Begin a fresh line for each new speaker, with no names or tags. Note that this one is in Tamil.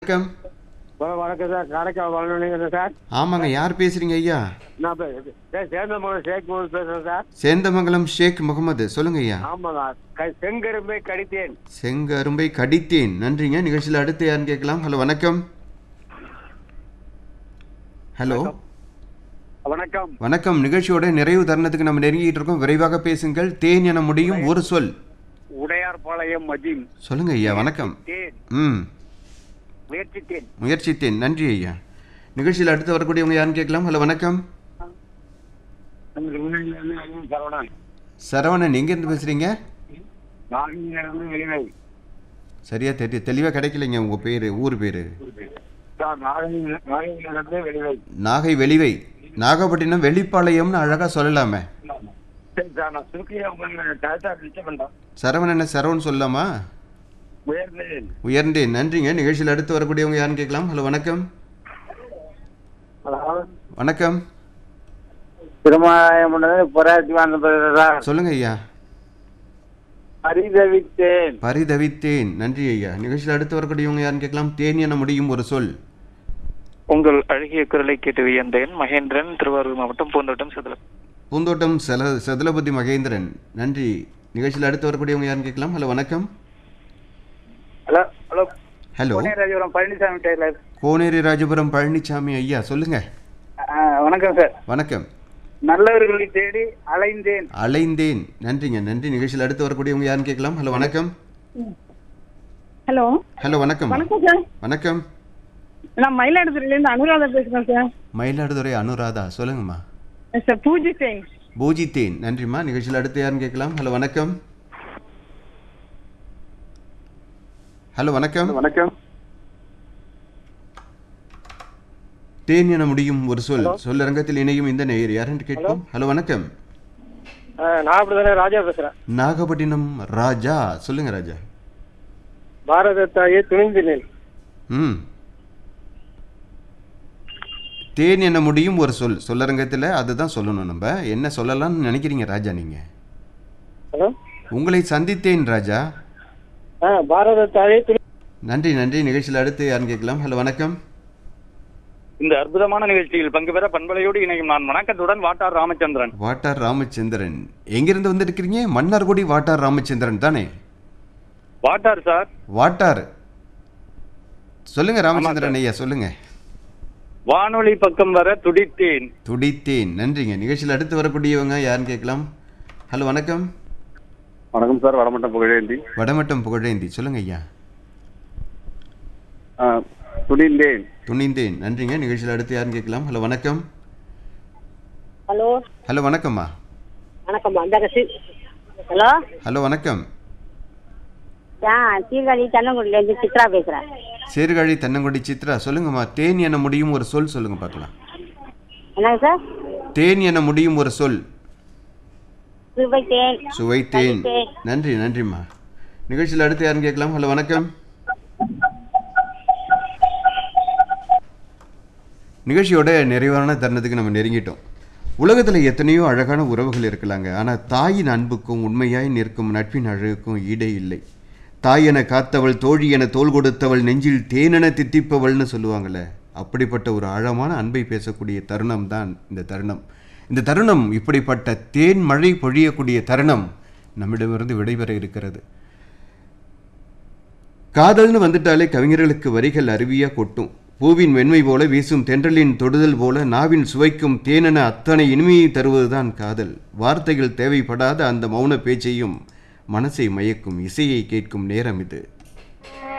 வணக்கம்
சார் வணக்கம் சார் காரைக்கால் வளர்ந்தீங்க சார்
ஆமாங்க யார் பேசுறீங்க ஐயா
நான் பே- சார் சேந்தமங்கலம் ஷேக் முகமது பேசுகிறேன் சார்
சேந்தமங்கலம் ஷேக் முகமது சொல்லுங்க ஐயா
ஆமாங்க க- செங்கரும்பை கடித்தேன்
செங்கரும்பை கடித்தேன் நன்றிங்க நிகழ்ச்சியில் அடுத்து யாருன்னு கேட்கலாம் ஹலோ வணக்கம் ஹலோ
வணக்கம்
வணக்கம் நிகழ்ச்சியோட நிறைவு தருணத்துக்கு நம்ம நெருங்கிட்டு இருக்கோம் விரைவாக பேசுங்கள் தேன் என முடியும் ஒரு சொல்
உடையார்பாளையம் மஜீம்
சொல்லுங்க ஐயா வணக்கம்
தேன்
ம்
முயற்சித்தேன்
முயற்சித்தேன் நன்றி ஐயா நிகழ்ச்சியில் அடுத்து வரக்கூடியவங்க யாருன்னு கேட்கலாம் ஹலோ வணக்கம்
சரவணன்
சரவணன் எங்கேருந்து பேசுறீங்க
நாகிலிருந்து வெளிவை
சரியா தெரிய தெளிவாக கிடைக்கலைங்க உங்கள் பேர் ஊர் பேர்
சார் நாகிலிருந்து நாகிலிருந்து வெளிவை
நாகை வெளிவை நாகப்பட்டினம் வெளிப்பாளையம்னு அழகாக சொல்லலாமே
சரி சார் நான் சுருக்கியா உங்களுக்கு கரெக்டாக ரிச்சை பண்ணுறேன்
சரவணன் என்ன சரவணன் சொல்லலாமா
உயர்ந்தேன்
உயர்ந்தேன் நன்றிங்க நிகழ்ச்சியில் அடுத்து வரக்கூடியவங்க யாருன்னு கேட்கலாம் ஹலோ வணக்கம்
ஹலோ
வணக்கம்
திருமாயம் பொறாட்டி வந்து சார்
சொல்லுங்க ஐயா
பரிதவித்தேன்
பரிதவித்தேன் நன்றி ஐயா நிகழ்ச்சியில் அடுத்து வரக்கூடியவங்க யாருன்னு கேட்கலாம் தேன் என முடியும் ஒரு சொல்
உங்கள் அழகிய குரலை கேட்டு வியந்தேன் மகேந்திரன் திருவாரூர் மாவட்டம் பூந்தோட்டம் சிதல
பூந்தோட்டம் செல செதலபதி மகேந்திரன் நன்றி நிகழ்ச்சியில் அடுத்து வரக்கூடியவங்க யாருன்னு கேட்கலாம் ஹலோ வணக்கம்
hello hello
hello
Rajapuram Palanisamy tailor
Koneri Rajapuram Palanisamy ஐயா சொல்லுங்க
வணக்கம் சார்
வணக்கம்
நல்லவர்களை தேடி அலைந்தேன்
அலைந்தேன் நன்றிங்க நன்றி நிகழ்ச்சியில் அடுத்து வரக்கூடியவங்க யாருன்னு கேட்கலாம் ஹலோ வணக்கம்
ஹலோ
ஹலோ வணக்கம்
வணக்கம் சார்
வணக்கம்
நான் மயிலாடுதுறையிலேருந்து அனுராதா பேசுகிறேன் சார்
மயிலாடுதுறை அனுராதா சொல்லுங்கம்மா
சார் பூஜை சிங்
பூஜித்தேன் நன்றிம்மா நிகழ்ச்சியில் அடுத்து யாருன்னு கேட்கலாம் ஹலோ வணக்கம் ஹலோ வணக்கம்
வணக்கம்
தேன் என முடியும் ஒரு சொல் சொல்லரங்கத்தில் இணையும் இந்த நேயர் யாருன்னு கேட்போம் ஹலோ வணக்கம்
நான் அப்படிதானே ராஜா பேசுறேன்
நாகப்பட்டினம் ராஜா சொல்லுங்க ராஜா
பாரத தாயே துணிந்தினேன்
ம் தேன் என முடியும் ஒரு சொல் சொல்லரங்கத்தில் அதுதான் சொல்லணும் நம்ம என்ன சொல்லலாம்னு நினைக்கிறீங்க ராஜா நீங்க
ஹலோ
உங்களை சந்தித்தேன் ராஜா
ஆ பாரத தாயே துணி
நன்றி நன்றி நிகழ்ச்சியில் அடுத்து யாருன்னு கேட்கலாம் ஹலோ வணக்கம்
இந்த அற்புதமான நிகழ்ச்சியில் பங்கு பெற பண்பலையோடு இணையும் நான் வணக்கத்துடன் வாட்டார் ராமச்சந்திரன்
வாட்டார் ராமச்சந்திரன் எங்கிருந்து வந்திருக்கிறீங்க மன்னார்குடி வாட்டார் ராமச்சந்திரன் தானே
வாட்டார் சார்
வாட்டார் சொல்லுங்க ராமச்சந்திரன் ஐயா சொல்லுங்க
வானொலி பக்கம் வர துடித்தேன்
துடித்தேன் நன்றிங்க நிகழ்ச்சியில் அடுத்து வரக்கூடியவங்க யாருன்னு கேட்கலாம் ஹலோ வணக்கம்
வணக்கம் சார் வடமட்டம் புகழேந்தி
வடமட்டம் புகழேந்தி சொல்லுங்க ஐயா
துணிந்தேன்
துணிந்தேன் நன்றிங்க நிகழ்ச்சியில் அடுத்து யாருன்னு கேட்கலாம் ஹலோ வணக்கம்
ஹலோ
ஹலோ வணக்கம்மா
வணக்கம் அந்த ஹலோ
ஹலோ வணக்கம்
ஆ சீர்காழி தென்னங்குடியிலேருந்து சித்ரா பேசுகிறேன்
சீர்காழி தென்னங்குடி சித்ரா சொல்லுங்கம்மா தேன் என முடியும் ஒரு சொல் சொல்லுங்க பார்க்கலாம்
என்னங்க சார்
தேன் என முடியும் ஒரு சொல்
சுவை தேன்
சுவைத்தேன்
கடித்தேன்.
நன்றி நன்றிம்மா நிகழ்ச்சியில் அடுத்து யாருன்னு கேட்கலாம் ஹலோ வணக்கம் நிகழ்ச்சியோட நிறைவான தருணத்துக்கு நம்ம நெருங்கிட்டோம் உலகத்தில் எத்தனையோ அழகான உறவுகள் இருக்கலாங்க ஆனால் தாயின் அன்புக்கும் உண்மையாய் நிற்கும் நட்பின் அழகுக்கும் ஈடே இல்லை தாய் என காத்தவள் தோழி என தோள் கொடுத்தவள் நெஞ்சில் தேனென தித்திப்பவள்னு சொல்லுவாங்கள்ல அப்படிப்பட்ட ஒரு ஆழமான அன்பை பேசக்கூடிய தருணம் தான் இந்த தருணம் இந்த தருணம் இப்படிப்பட்ட தேன் மழை பொழியக்கூடிய தருணம் நம்மிடமிருந்து விடைபெற இருக்கிறது காதல்னு வந்துட்டாலே கவிஞர்களுக்கு வரிகள் அருவியா கொட்டும் பூவின் மென்மை போல வீசும் தென்றலின் தொடுதல் போல நாவின் சுவைக்கும் தேனென அத்தனை இனிமையை தருவதுதான் காதல் வார்த்தைகள் தேவைப்படாத அந்த மௌன பேச்சையும் மனசை மயக்கும் இசையை கேட்கும் நேரம் இது